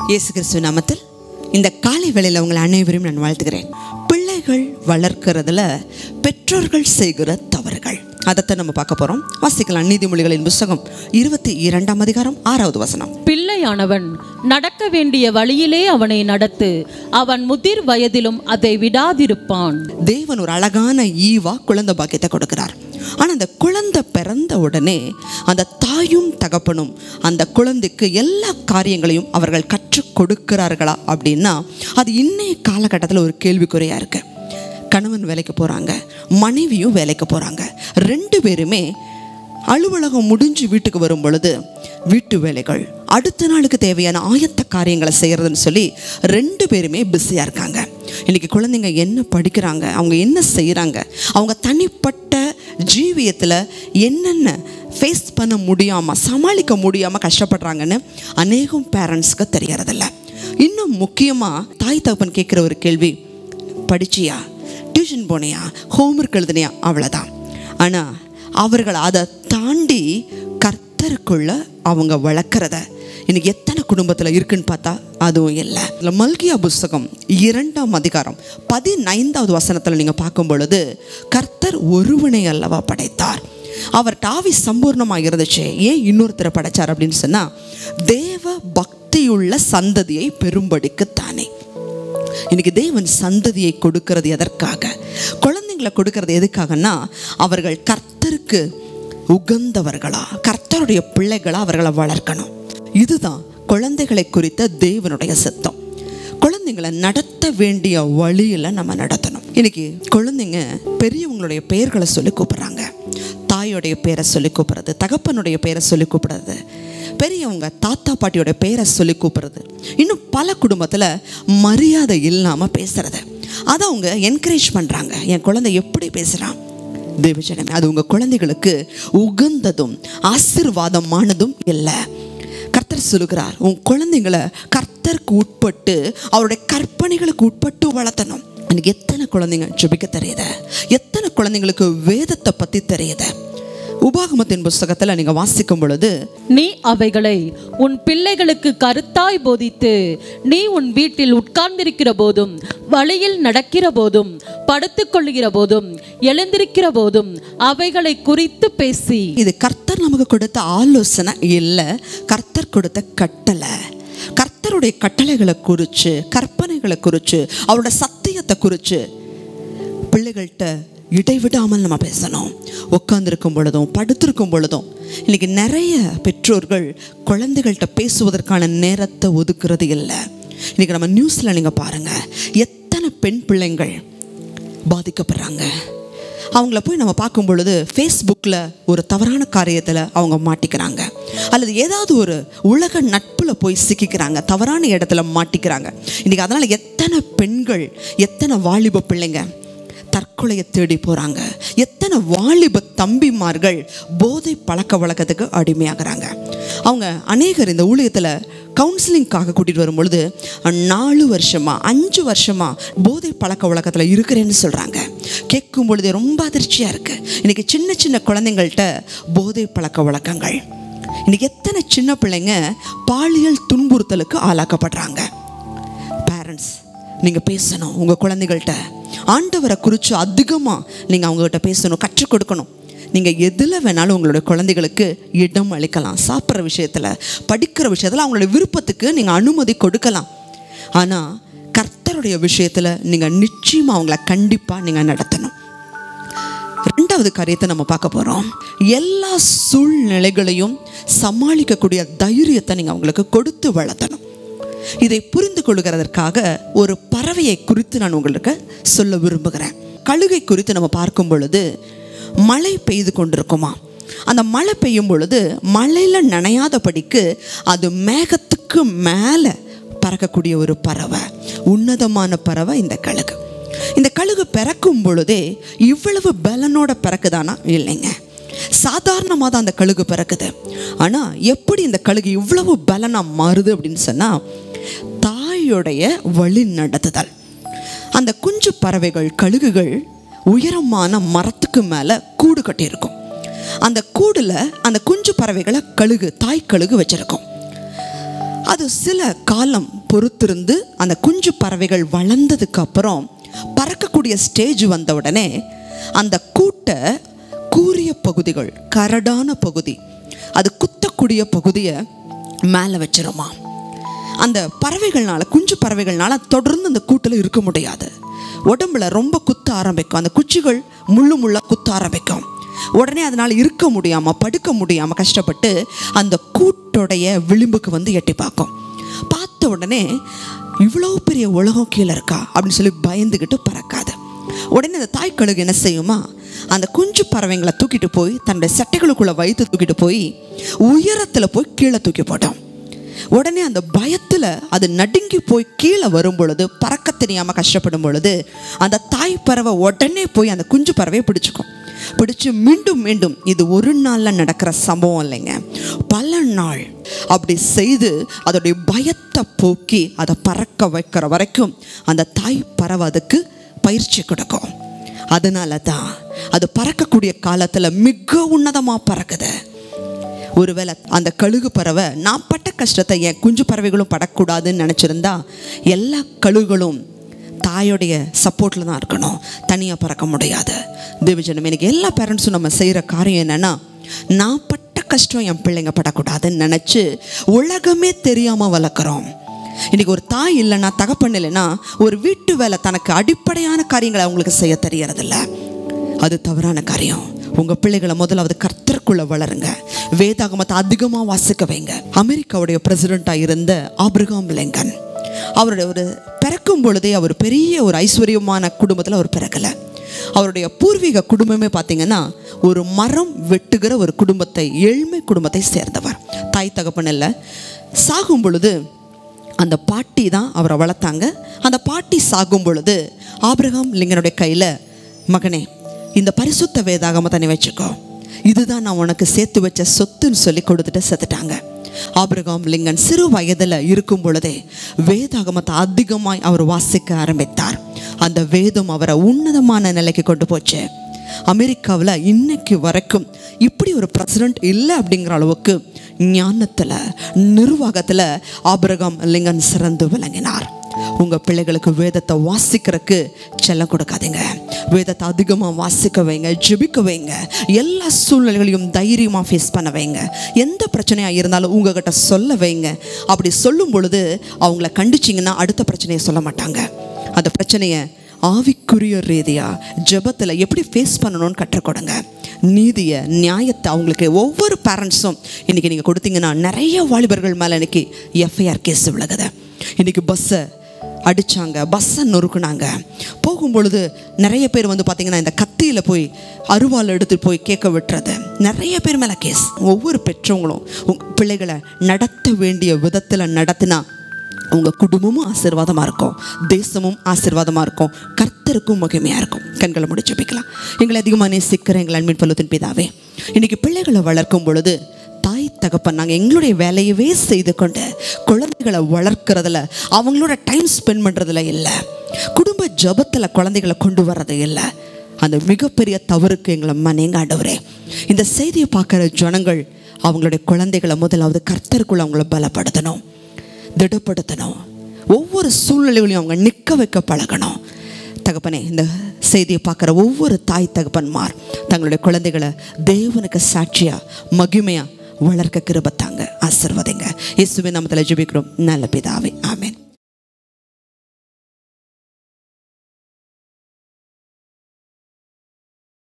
இயேசு கிறிஸ்துவ நாமத்தில் இந்த காலை வேளையில் உங்களை அனைவரையும் நான் வாழ்த்துகிறேன் பிள்ளைகள் வளர்க்கிறதுல பெற்றோர்கள் செய்கிற தவறுகள் அதைத்தான் நம்ம பார்க்க போகிறோம் வாசிக்கலாம் நீதிமொழிகளின் புஸ்தகம் இருபத்தி இரண்டாம் அதிகாரம் ஆறாவது வசனம் பிள்ளையானவன் நடக்க வேண்டிய வழியிலே அவனை நடத்து அவன் முதிர் வயதிலும் அதை விடாதிருப்பான் தேவன் ஒரு அழகான ஈவா குழந்தை பாக்கியத்தை கொடுக்கிறார் ஆனால் அந்த குழந்தை பிறந்த உடனே அந்த தாயும் தகப்பனும் அந்த குழந்தைக்கு எல்லா காரியங்களையும் அவர்கள் கற்றுக் கொடுக்கிறார்களா அப்படின்னா அது இன்னைய காலகட்டத்தில் ஒரு கேள்விக்குறையாக இருக்கு கணவன் வேலைக்கு போகிறாங்க மனைவியும் வேலைக்கு போகிறாங்க ரெண்டு பேருமே அலுவலகம் முடிஞ்சு வீட்டுக்கு வரும் பொழுது வீட்டு வேலைகள் அடுத்த நாளுக்கு தேவையான ஆயத்த காரியங்களை செய்கிறதுன்னு சொல்லி ரெண்டு பேருமே பிஸியாக இருக்காங்க இன்றைக்கி குழந்தைங்க என்ன படிக்கிறாங்க அவங்க என்ன செய்கிறாங்க அவங்க தனிப்பட்ட ஜீவியத்தில் என்னென்ன ஃபேஸ் பண்ண முடியாமல் சமாளிக்க முடியாமல் கஷ்டப்படுறாங்கன்னு அநேகம் பேரண்ட்ஸ்க்கு தெரியறதில்ல இன்னும் முக்கியமாக தாய் தகப்பன் கேட்குற ஒரு கேள்வி படிச்சியா டியூஷன் போனியா ஹோம்ஒர்க் எழுதுனியா அவ்வளோதான் ஆனால் அவர்கள் அதை தாண்டி கர்த்தருக்குள்ள அவங்க வளர்க்குறத இன்னைக்கு எத்தனை குடும்பத்தில் இருக்குன்னு பார்த்தா அதுவும் இல்லை இல்லை மல்கியா புஸ்தகம் இரண்டாம் அதிகாரம் பதினைந்தாவது வசனத்தில் நீங்கள் பார்க்கும் பொழுது கர்த்தர் ஒருவனை அல்லவா படைத்தார் அவர் டாவி சம்பூர்ணமாக இருந்துச்சு ஏன் இன்னொருத்தரை படைச்சார் அப்படின்னு சொன்னால் தேவ பக்தியுள்ள சந்ததியை பெரும்படிக்குத்தானே இன்னைக்கு தேவன் சந்ததியை கொடுக்கிறது எதற்காக குழந்தைங்களை கொடுக்கிறது எதுக்காகன்னா அவர்கள் கர்த்தருக்கு உகந்தவர்களா கர்த்தருடைய பிள்ளைகளா அவர்களை வளர்க்கணும் இதுதான் குழந்தைகளை குறித்த தேவனுடைய சித்தம் குழந்தைங்களை நடத்த வேண்டிய வழியில் நம்ம நடத்தணும் இன்னைக்கு குழந்தைங்க பெரியவங்களுடைய பெயர்களை சொல்லி கூப்பிடுறாங்க தாயோடைய பேரை சொல்லி கூப்பிடுறது தகப்பனுடைய பேரை சொல்லி கூப்பிடுறது பெரியவங்க தாத்தா பாட்டியோட பேரை சொல்லி கூப்பிடுறது இன்னும் பல குடும்பத்தில் மரியாதை இல்லாமல் பேசுறது அதை அவங்க என்கரேஜ் பண்ணுறாங்க என் குழந்தை எப்படி பேசுகிறான் தேவஜனமே அது உங்கள் குழந்தைகளுக்கு உகந்ததும் ஆசிர்வாதமானதும் இல்லை கர்த்தர் சொல்லுகிறார் உன் குழந்தைங்களை கர்த்தருக்கு உட்பட்டு அவருடைய கற்பனைகளுக்கு உட்பட்டு வளர்த்தணும் எனக்கு எத்தனை குழந்தைங்க ஜெபிக்க தெரியுது எத்தனை குழந்தைங்களுக்கு வேதத்தை பற்றி தெரியுது உபாகமத்தின் புஸ்தகத்தில் நீங்கள் வாசிக்கும் பொழுது நீ அவைகளை உன் பிள்ளைகளுக்கு கருத்தாய் போதித்து நீ உன் வீட்டில் உட்கார்ந்திருக்கிற போதும் வழியில் நடக்கிற போதும் படுத்துக்கொள்ளுகிற போதும் எழுந்திருக்கிற போதும் அவைகளை குறித்து பேசி இது கர்த்தர் நமக்கு கொடுத்த ஆலோசனை இல்லை கர்த்தர் கொடுத்த கட்டளை கர்த்தருடைய கட்டளைகளை குறித்து கற்பனைகளை குறித்து அவரோட சத்தியத்தை குறித்து பிள்ளைகள்கிட்ட இடைவிடாமல் நம்ம பேசணும் உட்காந்துருக்கும் பொழுதும் படுத்திருக்கும் பொழுதும் இன்னைக்கு நிறைய பெற்றோர்கள் குழந்தைகள்கிட்ட பேசுவதற்கான நேரத்தை ஒதுக்குறது இல்லை இன்னைக்கு நம்ம நியூஸில் நீங்கள் பாருங்கள் எத்தனை பெண் பிள்ளைங்கள் பாதிக்கப்படுறாங்க அவங்கள போய் நம்ம பார்க்கும் பொழுது ஃபேஸ்புக்கில் ஒரு தவறான காரியத்தில் அவங்க மாட்டிக்கிறாங்க அல்லது ஏதாவது ஒரு உலக நட்பில் போய் சிக்கிக்கிறாங்க தவறான இடத்துல மாட்டிக்கிறாங்க இன்றைக்கி அதனால் எத்தனை பெண்கள் எத்தனை வாலிப பிள்ளைங்க தற்கொலையை தேடி போகிறாங்க எத்தனை வாலிப தம்பிமார்கள் போதை பழக்க வழக்கத்துக்கு அடிமையாகிறாங்க அவங்க அநேகர் இந்த ஊழியத்தில் கவுன்சிலிங்காக கூட்டிகிட்டு வரும்பொழுது நாலு வருஷமாக அஞ்சு வருஷமாக போதை பழக்க வழக்கத்தில் இருக்கிறேன்னு சொல்கிறாங்க கேட்கும் பொழுதே ரொம்ப அதிர்ச்சியாக இருக்குது இன்றைக்கி சின்ன சின்ன குழந்தைங்கள்ட்ட போதை பழக்க வழக்கங்கள் இன்றைக்கி எத்தனை சின்ன பிள்ளைங்க பாலியல் துன்புறுத்தலுக்கு ஆளாக்கப்படுறாங்க பேரண்ட்ஸ் நீங்கள் பேசணும் உங்கள் குழந்தைகள்கிட்ட ஆண்டவரை குறித்து அதிகமாக நீங்கள் அவங்ககிட்ட பேசணும் கற்றுக் கொடுக்கணும் நீங்கள் எதில் வேணாலும் உங்களுடைய குழந்தைகளுக்கு இடம் அளிக்கலாம் சாப்பிட்ற விஷயத்தில் படிக்கிற விஷயத்தில் அவங்களுடைய விருப்பத்துக்கு நீங்கள் அனுமதி கொடுக்கலாம் ஆனால் கர்த்தருடைய விஷயத்தில் நீங்கள் நிச்சயமாக அவங்கள கண்டிப்பாக நீங்கள் நடத்தணும் ரெண்டாவது காரியத்தை நம்ம பார்க்க போகிறோம் எல்லா சூழ்நிலைகளையும் சமாளிக்கக்கூடிய தைரியத்தை நீங்கள் அவங்களுக்கு கொடுத்து வளர்த்தணும் இதை புரிந்து கொள்கிறதற்காக ஒரு பறவையை குறித்து நான் உங்களுக்கு சொல்ல விரும்புகிறேன் கழுகை குறித்து நம்ம பார்க்கும் பொழுது மழை பெய்து கொண்டிருக்குமா அந்த மழை பெய்யும் பொழுது மழையில் நனையாதபடிக்கு அது மேகத்துக்கு மேலே பறக்கக்கூடிய ஒரு பறவை உன்னதமான பறவை இந்த கழுகு இந்த கழுகு பிறக்கும் பொழுதே இவ்வளவு பலனோட பிறக்குதானா இல்லைங்க சாதாரணமாக தான் அந்த கழுகு பிறக்குது ஆனால் எப்படி இந்த கழுகு இவ்வளவு பலனாக மாறுது அப்படின்னு சொன்னால் தாயுடைய வழி நடத்துதல் அந்த குஞ்சு பறவைகள் கழுகுகள் உயரமான மரத்துக்கு மேலே கூடு கட்டியிருக்கும் அந்த கூடில் அந்த குஞ்சு பறவைகளை கழுகு தாய் கழுகு வச்சிருக்கும் அது சில காலம் பொறுத்திருந்து அந்த குஞ்சு பறவைகள் வளர்ந்ததுக்கு அப்புறம் பறக்கக்கூடிய ஸ்டேஜ் வந்த உடனே அந்த கூட்டை கூரிய பகுதிகள் கரடான பகுதி அது குத்தக்கூடிய பகுதியை மேலே வச்சிருமா அந்த பறவைகள்னால குஞ்சு பறவைகள்னால தொடர்ந்து அந்த கூட்டில் இருக்க முடியாது உடம்புல ரொம்ப குத்த ஆரம்பிக்கும் அந்த குச்சிகள் முள்ளு முள்ளா குத்த ஆரம்பிக்கும் உடனே அதனால் இருக்க முடியாமல் படுக்க முடியாமல் கஷ்டப்பட்டு அந்த கூட்டுடைய விளிம்புக்கு வந்து எட்டி பார்க்கும் பார்த்த உடனே இவ்வளோ பெரிய உலகம் கீழே இருக்கா அப்படின்னு சொல்லி பயந்துக்கிட்டு பறக்காது உடனே அந்த தாய் கழுகு என்ன செய்யுமா அந்த குஞ்சு பறவைங்களை தூக்கிட்டு போய் தன்னுடைய சட்டைகளுக்குள்ளே வைத்து தூக்கிட்டு போய் உயரத்தில் போய் கீழே தூக்கி போட்டோம் உடனே அந்த பயத்தில் அது நடுங்கி போய் கீழே வரும் பொழுது பறக்க தெரியாமல் கஷ்டப்படும் பொழுது அந்த தாய் பறவை உடனே போய் அந்த குஞ்சு பறவையை பிடிச்சிக்கும் பிடிச்சு மீண்டும் மீண்டும் இது ஒரு நாளில் நடக்கிற சம்பவம் இல்லைங்க பல நாள் அப்படி செய்து அதோடைய பயத்தை போக்கி அதை பறக்க வைக்கிற வரைக்கும் அந்த தாய் பறவை அதுக்கு பயிற்சி கொடுக்கும் அதனால தான் அது பறக்கக்கூடிய காலத்தில் மிக உன்னதமாக பறக்குது ஒருவேளை அந்த கழுகு பறவை நான் பட்ட கஷ்டத்தை என் குஞ்சு பறவைகளும் படக்கூடாதுன்னு நினச்சிருந்தா எல்லா கழுகுகளும் தாயோடைய சப்போர்ட்டில் தான் இருக்கணும் தனியாக பறக்க முடியாது தேவஜனம் எனக்கு எல்லா பேரண்ட்ஸும் நம்ம செய்கிற காரியம் என்னென்னா நான் பட்ட கஷ்டம் என் பிள்ளைங்க படக்கூடாதுன்னு நினச்சி உலகமே தெரியாமல் வளர்க்குறோம் இன்னைக்கு ஒரு தாய் இல்லைன்னா தகப்பன் இல்லைன்னா ஒரு வீட்டு வேலை தனக்கு அடிப்படையான காரியங்களை அவங்களுக்கு செய்ய தெரியறதில்ல அது தவறான காரியம் உங்கள் பிள்ளைகளை முதலாவது கர்த்தருக்குள்ள வளருங்க வேதாகமத்தை அதிகமாக வாசிக்க வைங்க அமெரிக்காவுடைய பிரசிடெண்ட்டாக இருந்த ஆப்ரகாம் லிங்கன் அவருடைய ஒரு பிறக்கும் பொழுதே அவர் பெரிய ஒரு ஐஸ்வர்யமான குடும்பத்தில் அவர் பிறக்கலை அவருடைய பூர்வீக குடும்பமே பார்த்தீங்கன்னா ஒரு மரம் வெட்டுகிற ஒரு குடும்பத்தை ஏழ்மை குடும்பத்தை சேர்ந்தவர் தாய் தகப்பன் இல்லை சாகும் பொழுது அந்த பாட்டி தான் அவரை வளர்த்தாங்க அந்த பாட்டி சாகும் பொழுது ஆபிரகாம் லிங்கனுடைய கையில் மகனே இந்த பரிசுத்த வேதாகமத்தை நீ வச்சுக்கோ இதுதான் நான் உனக்கு சேர்த்து வச்ச சொத்துன்னு சொல்லி கொடுத்துட்டு செத்துட்டாங்க ஆபிரகாம் லிங்கன் சிறு வயதில் இருக்கும் பொழுதே வேதாகமத்தை அதிகமாய் அவர் வாசிக்க ஆரம்பித்தார் அந்த வேதம் அவரை உன்னதமான நிலைக்கு கொண்டு போச்சு அமெரிக்காவில் இன்னைக்கு வரைக்கும் இப்படி ஒரு பிரசிடென்ட் இல்லை அப்படிங்கிற அளவுக்கு ஞானத்தில் நிர்வாகத்தில் ஆபிரகாம் லிங்கன் சிறந்து விளங்கினார் உங்கள் பிள்ளைகளுக்கு வேதத்தை வாசிக்கிறதுக்கு செல்லம் கொடுக்காதீங்க வேதத்தை அதிகமாக வாசிக்க வைங்க ஜெபிக்க வைங்க எல்லா சூழ்நிலைகளையும் தைரியமாக ஃபேஸ் பண்ண வைங்க எந்த பிரச்சனையாக இருந்தாலும் உங்ககிட்ட சொல்ல வைங்க அப்படி சொல்லும் பொழுது அவங்கள கண்டிச்சிங்கன்னா அடுத்த பிரச்சனையை சொல்ல மாட்டாங்க அந்த பிரச்சனையை ஆவிக்குரிய ரீதியாக ஜெபத்தில் எப்படி ஃபேஸ் பண்ணணும்னு கற்றுக் கொடுங்க நீதியை நியாயத்தை அவங்களுக்கு ஒவ்வொரு பேரண்ட்ஸும் இன்றைக்கி நீங்கள் கொடுத்தீங்கன்னா நிறைய வாலிபர்கள் மேலே இன்னைக்கு எஃப்ஐஆர் கேஸ் விலகுது இன்றைக்கி பஸ்ஸை அடித்தாங்க பஸ்ஸை நொறுக்குனாங்க போகும்பொழுது நிறைய பேர் வந்து பார்த்திங்கன்னா இந்த கத்தியில் போய் அருவாள் எடுத்து போய் கேட்க விட்டுறது நிறைய பேர் மேலே கேஸ் ஒவ்வொரு பெற்றவங்களும் உங்கள் பிள்ளைகளை நடத்த வேண்டிய விதத்தில் நடத்தினா உங்கள் குடும்பமும் ஆசீர்வாதமாக இருக்கும் தேசமும் ஆசீர்வாதமாக இருக்கும் கர்த்தருக்கும் மகிமையாக இருக்கும் கண்களை முடிச்சு வைக்கலாம் எங்களை அதிகமாக நேசிக்கிற எங்கள் அன்பின் பல்லத்தின் பிதாவே இன்னைக்கு பிள்ளைகளை வளர்க்கும் பொழுது தாய் தகப்பன் நாங்கள் எங்களுடைய வேலையவே செய்து கொண்டு குழந்தைகளை வளர்க்குறதுல அவங்களோட டைம் ஸ்பெண்ட் பண்ணுறதுல இல்லை குடும்ப ஜபத்தில் குழந்தைகளை கொண்டு வர்றது இல்லை அந்த மிகப்பெரிய தவறுக்கு எங்களை மனைங்க ஆண்டவரே இந்த செய்தியை பார்க்குற ஜனங்கள் அவங்களுடைய குழந்தைகளை முதலாவது கர்த்தருக்குள்ள அவங்கள பலப்படுத்தணும் திடப்படுத்தணும் ஒவ்வொரு சூழ்நிலைகளையும் அவங்க நிற்க வைக்க பழகணும் தகப்பனே இந்த செய்தியை பார்க்குற ஒவ்வொரு தாய் தகப்பன்மார் தங்களுடைய குழந்தைகளை தேவனுக்கு சாட்சியா மகிமையா வளர்க்க கிருபத்தாங்க ஆசிர்வதிங்க இயேசுவின் நாமத்தில் ஜெபிக்கிறோம் நல்ல பிதாவே ஆமென்